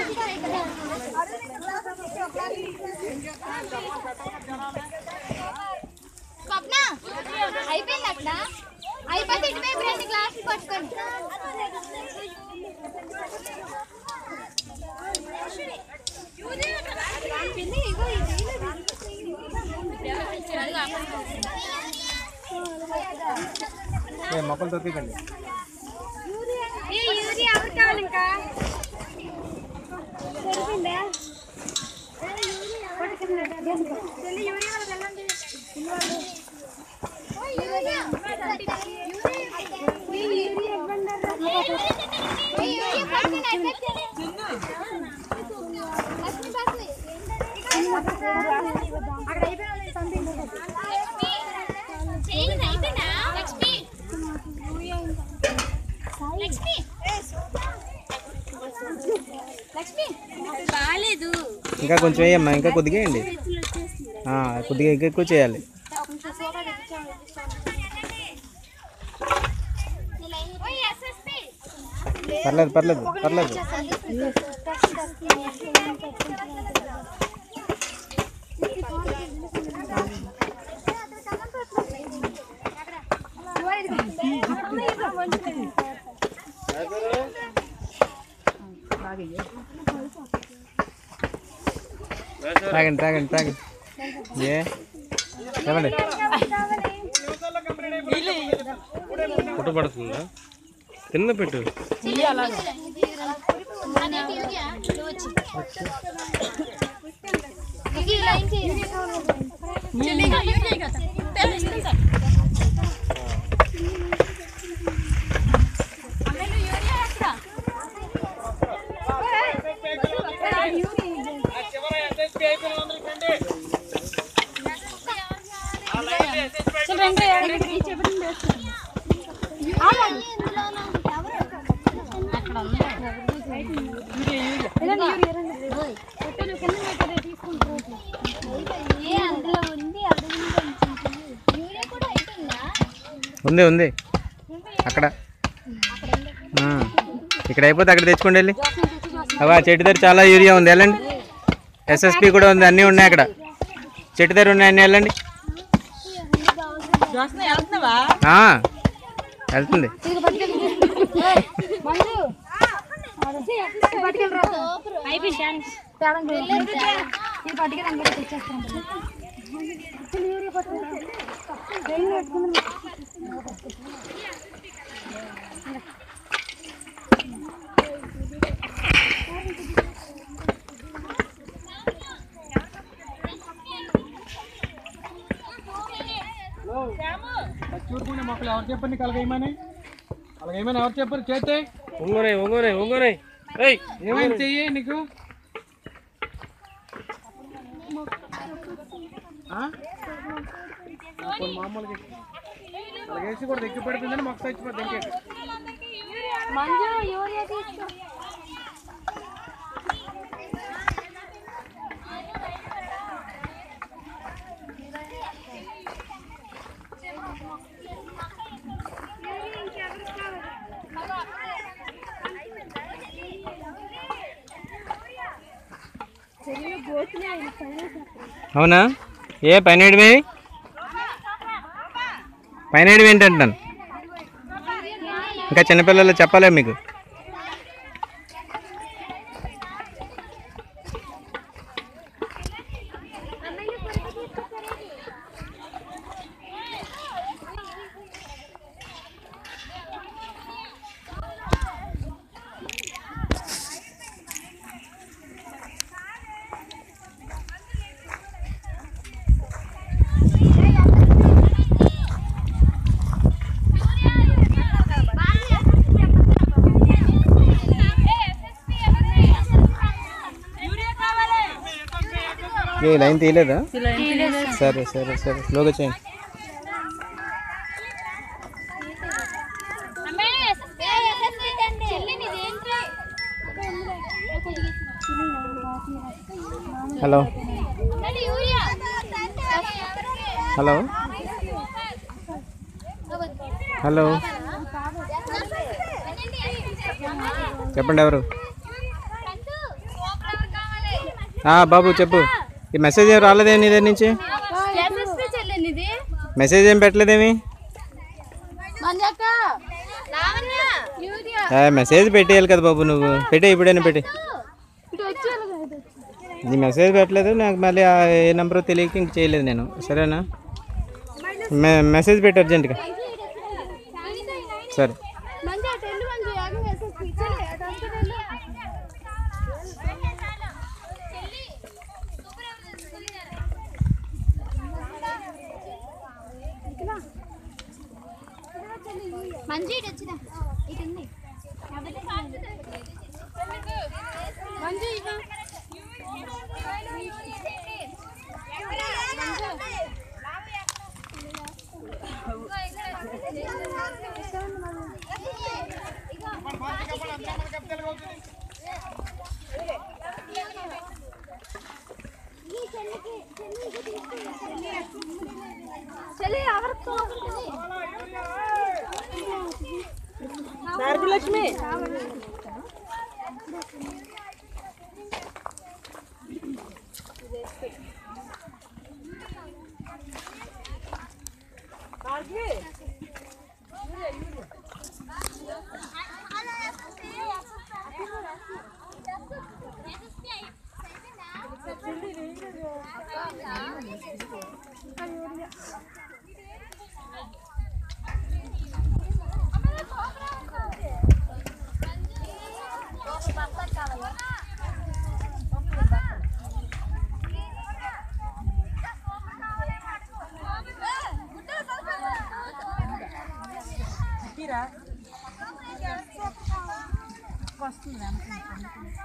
స్వప్న అయిపోయింది అక్కడ అయిపోతే ఇటువైపు రెండు గ్లాసులు పట్టుకోండి ఏ మొక్కలు తొక్కికండి యూరియా ఎవరు కావాలి ఇంకా సరిపోయిందా చెల్లి యూరియా వాళ్ళకి వెళ్ళండి యూరియా అక్కడ అయిపోయిన సంథింగ్ లక్ష్మి లక్ష్మి లక్ష్మి బాగాలేదు ఇంకా కొంచెం వేయమ్మా ఇంకా కొద్దిగా వేయండి ఆ, కొద్దిగా ఇంకా ఎక్కువ చేయాలి పర్లేదు పర్లేదు పర్లేదు తాగండి తాగండి తాగండి ఏ ఏమండి ఫోటో పడుతుందా కింద పెట్టు అందులో ఉంది యూరియా కూడా అయిపోయిందా ఉంది ఉంది అక్కడ ఆ, ఇక్కడ అయిపోతే అక్కడ తెచ్చుకోండి వెళ్ళి అవా చెట్టు దగ్గర చాలా యూరియా ఉంది వెళ్ళండి ఎస్ఎస్పి కూడా ఉంది అన్నీ ఉన్నాయి అక్కడ చెట్టు దగ్గర ఉన్నాయి అన్నీ వెళ్ళండి ఆ, వెళ్తుంది చూడుకునే మొక్కలు ఎవరు చెప్పండి కలగేయమని కలగేయమని ఎవరు చెప్పారు చేస్తే ఒంగోరే ఒంగోరే ఒంగోరే ఏయ్ ఏమైంది చెయ్యి నీకు ఆ? కొన్ని మామూలుగా అలాగేసి కూడా దగ్గర పడిపోయిందని మొక్క చచ్చిపోద్ది ఇంకేంటి మంజు యూరియా తీసుకో అవునా ఏ పైన ఏడిమే పైన ఏడిమి ఏంటంటాను ఇంకా చిన్నపిల్లలు చెప్పాలే మీకు ఏ లైన్ తీయలేదా సరే సరే సరే స్లోగా చేయండి హలో హలో హలో చెప్పండి ఎవరు ఆ, బాబు చెప్పు ఈ మెసేజ్ ఏం రాలేదే నీ దగ్గర నుంచి ఎస్ఎస్పి చెల్లింది ఇది మెసేజ్ ఏం పెట్టలేదేమి మంజక్క లావణ్య యూరియా ఆ, మెసేజ్ పెట్టేయాలి కదా బాబు నువ్వు పెట్టే ఇప్పుడైనా పెట్టి ఇటు వచ్చేయాలి కదా, ఇటు వచ్చి. నీ మెసేజ్ పెట్టలేదు నాకు మళ్ళీ ఆ ఏ నెంబర్ తెలియక ఇంక చేయలేదు నేను సరేనా మె మెసేజ్ పెట్టి అర్జెంట్గా సరే మంజు అటు వెళ్ళు మంజు ఏకంగా ఎస్ఎస్పి చెల్లి అటు అంతా వెళ్ళు మంజు ఇటు వచ్చిన ఇటు ఉంది మంజు ఇవ్వ చెల్లి ఎవరితో భారతలక్ష్మి వస్తుంది